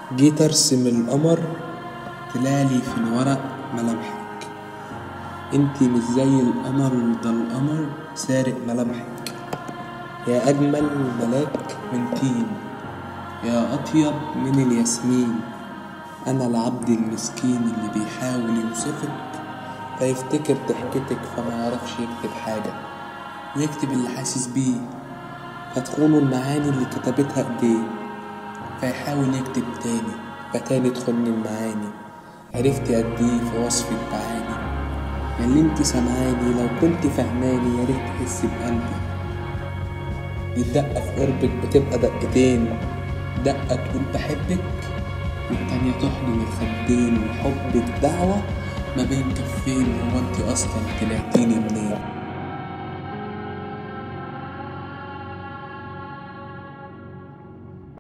جيت ارسم القمر طلعلي في الورق ملامحك انتي مش زي القمر ده القمر سارق ملامحك يا اجمل ملاك من طين يا اطيب من الياسمين انا العبد المسكين اللي بيحاول يوصفك فيفتكر ضحكتك فميعرفش يكتب حاجة ويكتب اللي حاسس بيه فتخونه المعاني اللي كتبتها ايديه فيحاول يكتب تاني فتاني تخني المعاني عرفت قد ايه في وصفك بعاني ياللي انت سامعاني لو كنت فهماني ياريت تحسي بقلبي الدقة في قربك بتبقى دقتين دقة تقول بحبك والتانية تحضن الخدين وحبك دعوة ما بين كفين هو انت اصلا طلعتيني منين